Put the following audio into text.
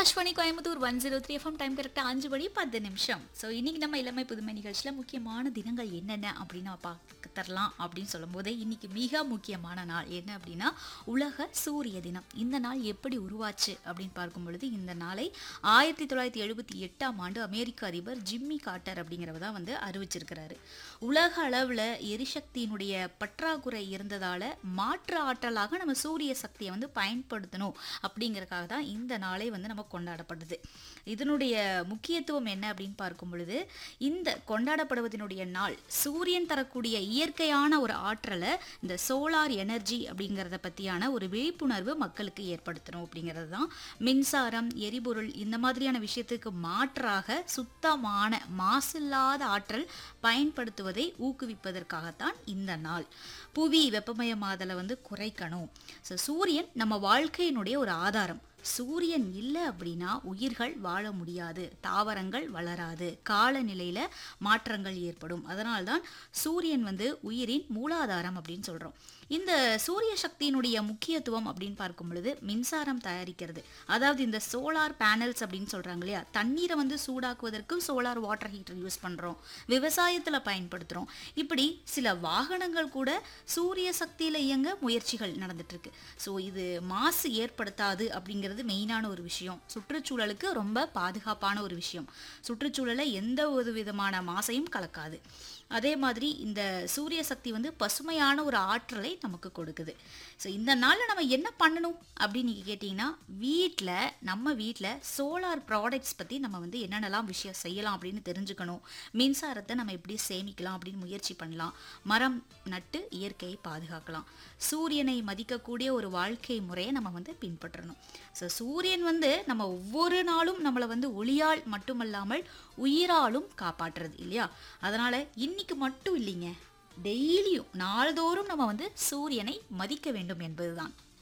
Akashvani Coimbatore one zero three FM time கரெக்டாக அஞ்சு மணி பத்து நிமிஷம் ஸோ இன்னைக்கு நம்ம இளமை புதுமை நிகழ்ச்சியில் முக்கியமான தினங்கள் என்னென்ன அப்படின்னு நம்ம பார்க்க தரலாம் அப்படின்னு சொல்லும்போது இன்னைக்கு மிக முக்கியமான நாள் என்ன அப்படின்னா உலக சூரிய தினம் இந்த நாள் எப்படி உருவாச்சு அப்படின்னு பார்க்கும் பொழுது இந்த நாளை ஆயிரத்தி தொள்ளாயிரத்தி எழுபத்தி எட்டாம் ஆண்டு அமெரிக்க அதிபர் ஜிம்மி காட்டர் அப்படிங்கிறவர் தான் வந்து அறிவிச்சிருக்கிறாரு உலக அளவில் எரிசக்தியினுடைய பற்றாக்குறை இருந்ததால மாற்று ஆற்றலாக நம்ம சூரிய சக்தியை வந்து பயன்படுத்தணும் அப்படிங்கறதுக்காக தான் இந்த நாளை வந்து நம்ம கொண்டாடப்படுது இதனுடைய முக்கியத்துவம் என்ன அப்படின்னு பார்க்கும் பொழுது இந்த கொண்டாடப்படுவதனுடைய நாள் சூரியன் தரக்கூடிய இயற்கையான ஒரு ஆற்றலை இந்த சோலார் எனர்ஜி அப்படிங்கிறத பற்றியான ஒரு விழிப்புணர்வு மக்களுக்கு ஏற்படுத்தணும் அப்படிங்கிறது தான் மின்சாரம் எரிபொருள் இந்த மாதிரியான விஷயத்துக்கு மாற்றாக சுத்தமான மாசில்லாத ஆற்றல் பயன்படுத்துவதை ஊக்குவிப்பதற்காகத்தான் இந்த நாள் புவி வெப்பமயமாதலை வந்து குறைக்கணும் ஸோ சூரியன் நம்ம வாழ்க்கையினுடைய ஒரு ஆதாரம் சூரியன் இல்லை அப்படின்னா உயிர்கள் வாழ முடியாது தாவரங்கள் வளராது காலநிலையில மாற்றங்கள் ஏற்படும் அதனால்தான் சூரியன் வந்து உயிரின் மூலாதாரம் அப்படின்னு சொல்றோம் இந்த சூரிய சக்தியினுடைய முக்கியத்துவம் அப்படின்னு பார்க்கும் பொழுது மின்சாரம் தயாரிக்கிறது அதாவது இந்த சோலார் பேனல்ஸ் அப்படின்னு சொல்றாங்க இல்லையா தண்ணீரை வந்து சூடாக்குவதற்கு சோலார் வாட்டர் ஹீட்டர் யூஸ் பண்றோம் விவசாயத்துல பயன்படுத்துறோம் இப்படி சில வாகனங்கள் கூட சூரிய சக்தியில இயங்க முயற்சிகள் நடந்துட்டு இருக்கு ஸோ இது மாசு ஏற்படுத்தாது அப்படிங்கிறது மெயினான ஒரு விஷயம் சுற்றுச்சூழலுக்கு ரொம்ப பாதுகாப்பான ஒரு விஷயம் சுற்றுச்சூழலை எந்த ஒரு விதமான மாசையும் கலக்காது அதே மாதிரி இந்த சூரிய சக்தி வந்து பசுமையான ஒரு ஆற்றலை நமக்கு கொடுக்குது ஸோ இந்த நாளில் நம்ம என்ன பண்ணணும் அப்படின்னு நீங்கள் கேட்டிங்கன்னா வீட்டில் நம்ம வீட்டில் சோலார் ப்ராடக்ட்ஸ் பற்றி நம்ம வந்து என்னென்னலாம் விஷயம் செய்யலாம் அப்படின்னு தெரிஞ்சுக்கணும் மின்சாரத்தை நம்ம எப்படி சேமிக்கலாம் அப்படின்னு முயற்சி பண்ணலாம் மரம் நட்டு இயற்கையை பாதுகாக்கலாம் சூரியனை மதிக்கக்கூடிய ஒரு வாழ்க்கை முறையை நம்ம வந்து பின்பற்றணும் ஸோ சூரியன் வந்து நம்ம ஒவ்வொரு நாளும் நம்மளை வந்து ஒளியால் மட்டுமல்லாமல் உயிராலும் காப்பாற்றுறது இல்லையா அதனால இன்னைக்கு மட்டும் இல்லைங்க டெய்லியும் நாள்தோறும் நம்ம வந்து சூரியனை மதிக்க வேண்டும் என்பதுதான்